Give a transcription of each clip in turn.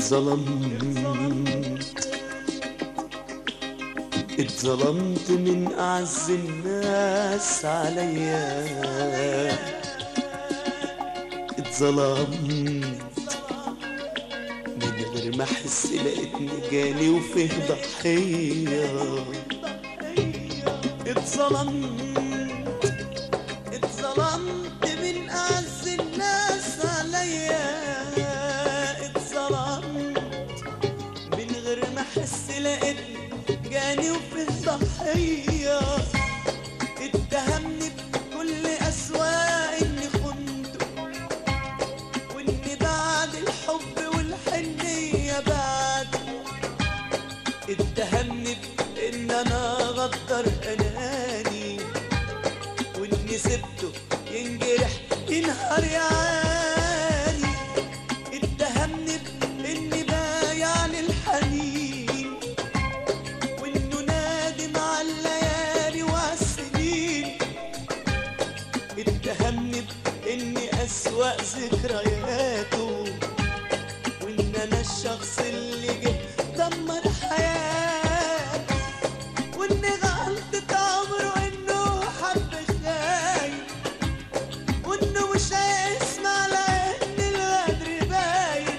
اتظلمت اتظلمت من أعز الناس عليا اتظلمت من غير ما أحس لقيتني جاني وفيه ضحية اتظلمت اتظلمت من أعز الناس عليا اتظلمت من غير ما أحس لقيتني جاني وفيه ضحية اتهمني بكل أسواق إني خنته وإني بعد الحب والحنية بعد اتهمني بإن أنا غدر أناني وإني سبته ينجرح ينهار يعاني اتهمني بإني بايع للحنين وإنه نادم على الليالي وعالسنين اتهمني بإني أسوأ ذكرياته وإن أنا الشخص اللي جه دمر حياته وإن غلطة عمره إنه حب خاين وإنه مش هيسمع لأن الغدر باين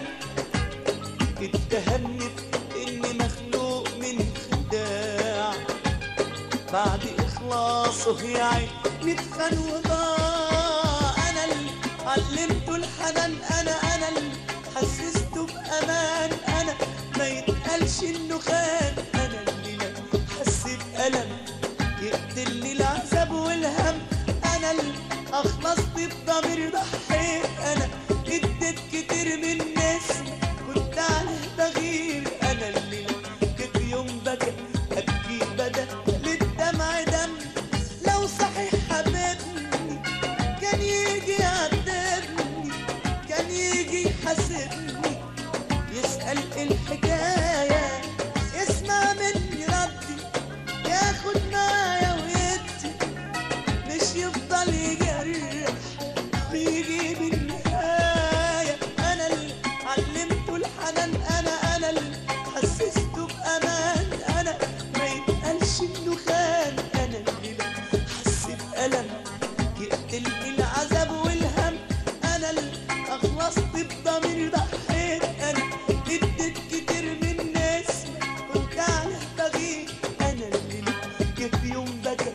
اتهمني بإني مخلوق من خداع بعد إخلاصه يا عين نتخان وضاع أنا اللي علمته الحنان أنا أنا اللي حسسته بأمان أنا ما يتقالش إنه خان أنا اللي لو حس بألم يقتلني العذاب والهم أنا اللي أخلصت بضمير ضحيت أنا اديت كتير من الناس كنت عليه بغير أنا اللي لو جه في يوم بكى أبكي بدل للدمع دم لو صحيح حبيبني كان يجي يعذبني كان يجي يحاسبني يسأل إيه الحكاية يسمع مني ردي ياخد معايا ويدي مش يفضل يجرح ويجيب النهاية أنا اللي علمته الحنان أنا أنا اللي حسسته بأمان أنا ما يتقالش إنه خان أنا اللي لو حس بألم يقتلني العذاب والهم أنا اللي أخلصت بضمير ضحيت أنا اديت كتير من الناس كنت على بغير أنا اللي لو جه في يوم بكى